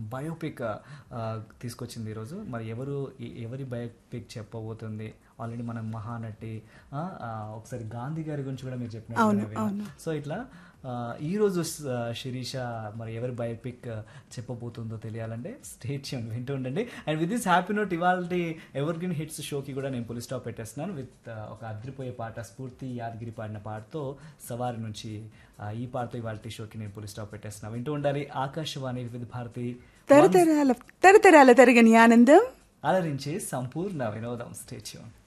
biopic తీసుకొచ్చింది ఈరోజు మరి ఎవరు ఎ- ఎవరి బయోపిక్ చెప్పబోతుంది ఆల్రెడీ మనం మహానటి ఆ, ఆ, ఒకసారి గాంధీ గారి గురించి కూడా మీరు చెప్పినట్టు సో ఇట్లా ఆ, ఈ రోజు స- శిరీష మరి ఎవరి బయోపిక్ చెప్పబోతుందో తెలియాలంటే స్టేట్ వింటూ ఉండండి and with this happy note ఇవాళ ఎవర్ గ్రీన్ హిట్స్ షోకి కూడా నేను పులి స్టాప్ పెట్టేస్తున్నాను విత్ ఒక అద్రిపోయే పాట స్ఫూర్తి యాదగిరి పాడిన పాటతో సవారి నుంచి ఆ, ఈ పాటతో ఇవాళ షోకి నేను పులి స్టాప్ పెట్టేస్తున్నాను వింటూ ఉండాలి ఆకాశవాణి వివిధ భారతి తరతరాల తరతరాల తరగని ఆనందం అలరించే సంపూర్ణ వినోదం స్టేచ్యూన్